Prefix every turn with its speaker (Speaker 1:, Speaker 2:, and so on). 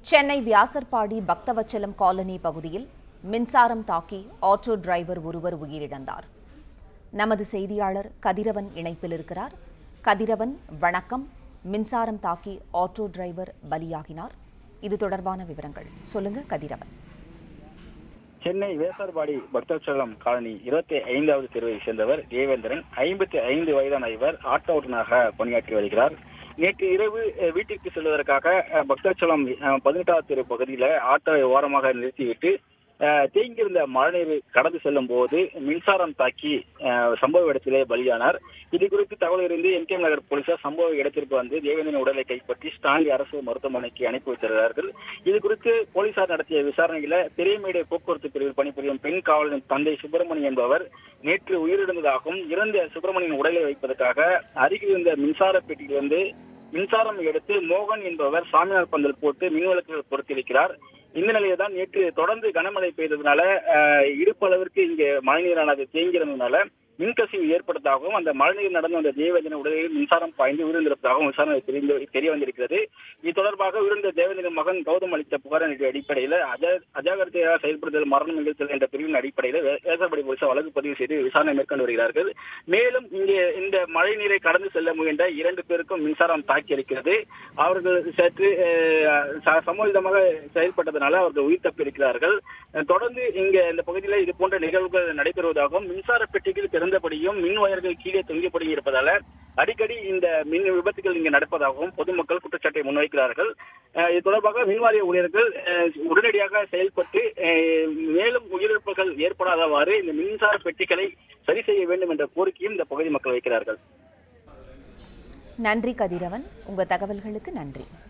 Speaker 1: Chennai Vyasarpadi Bhaktavatsalam colony பகுதியில் மின்சாரம் தாக்கி ஆட்டோ டிரைவர் ஒருவர் உயிரிழந்தார் நமது செய்தியாளர் கதிரவன் இணைப்பில் இருக்கிறார் கதிரவன் வணக்கம் மின்சாரம் தாக்கி ஆட்டோ டிரைவர் பலியாகினார் இது தொடர்பான விவரங்கள் சொல்லுங்க கதிரவன்
Speaker 2: சென்னை வேசார்பாடி பக்தவச்சலம் காலனி இருபத்தி ஐந்தாவது தெருவை சேர்ந்தவர் தேவேந்திரன் ஐம்பத்தி ஐந்து வயதான இவர் ஆட்டோ ஓட்டுநராக பணியாற்றி வருகிறார் நேற்று இரவு அஹ், வீட்டிற்கு செல்வதற்காக அஹ், பக்தவச்சலம் அஹ், பதினெட்டாவது தெரு பகுதியில ஆட்டோவை ஓரமாக நிறுத்திவிட்டு அஹ், தேங்கியிருந்த மழைநீர் கடந்து செல்லும் போது மின்சாரம் தாக்கி அஹ், சம்பவ இடத்திலே பலியானார் இது குறித்து தகவல் இருந்து எம்கேஎம் நகர் போலீசார் சம்பவ இடத்திற்கு வந்து தேவேந்திரன் உடலை கைப்பற்றி ஸ்டான்லி அரசு மருத்துவமனைக்கு அனுப்பி வைத்திருக்கிறார்கள் இது குறித்து போலீசார் நடத்திய விசாரணையில பெரியமேடு போக்குவரத்து பிரிவில் பணிபுரியும் பெண் காவலரின் தந்தை சுப்பிரமணியன் என்பவர் நேற்று உயிரிழந்ததாகவும் இறந்த சுப்பிரமணியன் உடலை வைப்பதற்காக அருகில் இருந்த மின்சார பெட்டியிலிருந்து மின்சாரம் எடுத்து மோகன் என்பவர் சாமியார் பந்தல் போட்டு மின்விளக்குகள் பொருத்தியிருக்கிறார் இந்த நிலையில தான் நேற்று தொடர்ந்து கனமழை பெய்ததுனால அஹ், இடுப்பளவிற்கு இங்கே மழைநீரானது தேங்கியிருந்ததுனால மின்கசிவு ஏற்பட்டதாகவும் அந்த மழைநீர் நடந்து வந்த தேவேந்திரன் உடலில் மின்சாரம் பாய்ந்து உயிரிழந்திருப்பதாகவும் விசாரணை தெரிந்து தெரிய வந்திருக்கிறது இது தொடர்பாக உயிரிழந்த தேவேந்திரன் மகன் கௌதம் அளித்த புகாரின் அடிப்படையில் அஜ அஜாகிரதையாக செயல்படுதல் மரணம் நிகழ்த்தல் என்ற பிரிவின் அடிப்படையில் வே- வேசப்படி போலீசார் வழக்கு பதிவு செய்து விசாரணை மேற்கொண்டு வருகிறார்கள் மேலும் இங்கே இந்த மழை நீரை கடந்து செல்ல முயன்ற இரண்டு பேருக்கும் மின்சாரம் தாக்கி இருக்கிறது அவர்கள் சற்று அஹ், ச- சமூகமாக செயல்பட்டதனால அவர்கள் உயிர் தப்பியிருக்கிறார்கள் அஹ், தொடர்ந்து இங்க இந்த பகுதியில் இது போன்ற நிகழ்வுகள் நடைபெறுவதாகவும் மின்சார பெட்டிகள் திறந்தபடியும் மின் வயர்கள் கீழே தொங்கியபடி இருப்பதால அடிக்கடி இந்த மின் விபத்துகள் இங்கு நடப்பதாகவும் பொதுமக்கள் குற்றச்சாட்டை முன்வைக்கிறார்கள் அஹ், இது தொடர்பாக மின்வாரிய ஊழியர்கள் அஹ், உடனடியாக செயல்பட்டு அஹ், மேலும் உயிரிழப்புகள் ஏற்படாதவாறு இந்த மின்சார பெட்டிகளை சரி செய்ய வேண்டும் என்ற கோரிக்கையும் இந்த பகுதி மக்கள் வைக்கிறார்கள்
Speaker 1: நன்றி கதிரவன் உங்க தகவல்களுக்கு நன்றி